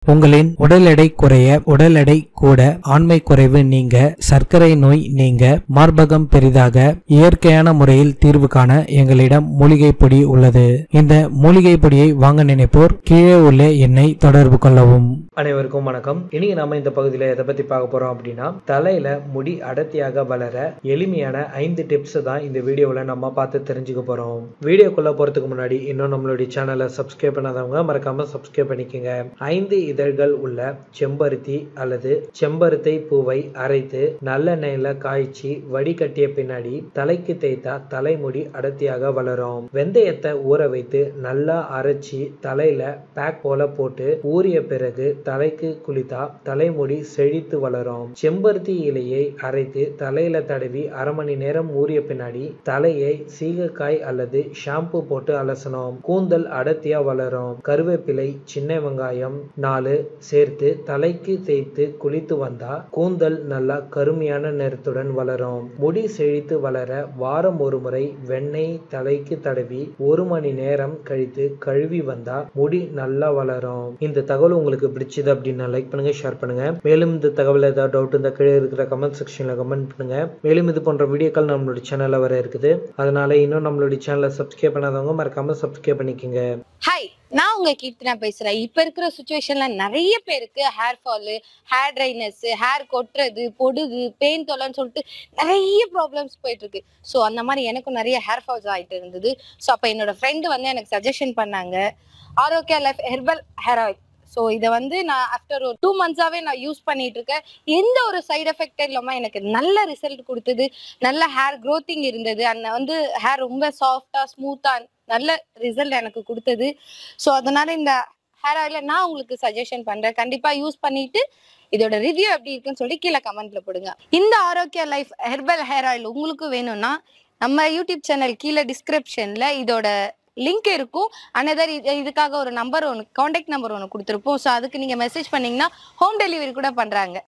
உங்களின் உடல் எடை குறைய உடல் எடை கூட ஆண்மை குறைவு நீங்க சர்க்கரை நோய் நீங்க மார்பகம் பெரிதாக இயற்கையான முறையில் தீர்வு காண எங்களிடம் மூலிகை பொடி உள்ளது இந்த மூலிகை பொடியை வாங்க நினைப்போர் கீழே உள்ள எண்ணை தொடர்பு கொள்ளவும் அனைவருக்கும் வணக்கம் இன்னைக்கு நாம இந்த பகுதியில் எதை பத்தி பார்க்க போறோம் அப்படின்னா தலையில முடி அடர்த்தியாக வளர எளிமையான ஐந்து டிப்ஸ் தான் இந்த வீடியோவில் நம்ம பார்த்து தெரிஞ்சுக்க போறோம் வீடியோக்குள்ள போறதுக்கு முன்னாடி இன்னும் நம்மளுடைய சேனலை சப்ஸ்கிரைப் பண்ணாதவங்க மறக்காம சப்ஸ்கிரைப் பண்ணிக்கோங்க ஐந்து இதழ்கள் உள்ள செம்பருத்தி அல்லது செம்பருத்தை பூவை அரைத்து நல்லெண்ணெயில காய்ச்சி வடிகட்டிய பின்னாடி தலைக்கு தேய்த்தா தலைமுடி அடர்த்தியாக வளரும் வெந்தயத்தை ஊற வைத்து நல்லா அரைச்சி தலையில பேக் போல போட்டு ஊறிய பிறகு தலைக்கு குளித்தா தலைமுடி செழித்து வளரும் செம்பருத்தி இலையை அரைத்து தலையில தடவி அரை மணி நேரம் ஊறிய பின்னாடி தலையை சீகக்காய் அல்லது ஷாம்பு போட்டு அலசணும் கூந்தல் அடர்த்தியா வளரும் கருவேப்பிலை சின்ன வெங்காயம் நாலு சேர்த்து தலைக்கு தேய்த்து குளித்து வந்தா கூந்தல் நல்லா கருமையான நிறத்துடன் வளரும் முடி செழித்து வளர வாரம் ஒரு முறை வெண்ணெய் தலைக்கு தடவி ஒரு மணி நேரம் கழித்து கழுவி வந்தா முடி நல்லா வளரும் இந்த தகவல் உங்களுக்கு பிடிச்சது அப்படின்னா லைக் பண்ணுங்க ஷேர் பண்ணுங்க மேலும் இந்த தகவல் ஏதாவது டவுட் இருந்தா கீழே இருக்கிற கமெண்ட் செக்ஷன்ல கமெண்ட் பண்ணுங்க மேலும் இது போன்ற வீடியோக்கள் நம்மளுடைய சேனல்ல வர இருக்குது அதனால இன்னும் நம்மளுடைய சேனலை சப்ஸ்கிரைப் பண்ணாதவங்க மறக்காம சப்ஸ்கிரைப் பண்ணிக்கோங்க ஹாய் நான் உங்க கீர்த்தனா பேசுறேன் இப்ப இருக்கிற சுச்சுவேஷன்ல நிறைய பேருக்கு hair fall hair dryness hair கொட்டுறது பொடுகு பெயின் தொல்லைன்னு சொல்லிட்டு நிறைய ப்ராப்ளம்ஸ் போயிட்டு இருக்கு ஸோ அந்த மாதிரி எனக்கும் நிறைய ஹேர் ஃபால்ஸ் ஆயிட்டு இருந்தது ஸோ அப்ப என்னோட ஃப்ரெண்டு வந்து எனக்கு சஜஷன் பண்ணாங்க Arokya life herbal hair oil so இதை வந்து நான் ஆஃப்டர் ஒரு டூ மந்த்ஸாவே நான் யூஸ் பண்ணிட்டு இருக்கேன் எந்த ஒரு சைடு எஃபெக்ட் இல்லாம எனக்கு நல்ல ரிசல்ட் கொடுத்தது நல்ல ஹேர் க்ரோத்திங் இருந்தது அண்ட் வந்து ஹேர் ரொம்ப சாஃப்டா ஸ்மூத்தா நல்ல ரிசல்ட் எனக்கு கொடுத்தது ஸோ அதனால இந்த ஹேர் ஆயில நான் உங்களுக்கு சஜஷன் பண்றேன் கண்டிப்பா யூஸ் பண்ணிட்டு இதோட ரிவ்யூ எப்படி இருக்குன்னு சொல்லி கீழே கமெண்ட்ல போடுங்க இந்த ஆரோக்கிய லைஃப் ஹெர்பல் ஹேர் ஆயில் உங்களுக்கு வேணும்னா நம்ம யூடியூப் சேனல் கீழே டிஸ்கிரிப்ஷன்ல இதோட லிங்க் இருக்கும் அனதர் இதுக்காக ஒரு நம்பர் ஒன்று காண்டாக்ட் நம்பர் ஒன்று கொடுத்துருப்போம் ஸோ அதுக்கு நீங்கள் மெசேஜ் பண்ணீங்கன்னா ஹோம் டெலிவரி கூட பண்ணுறாங்க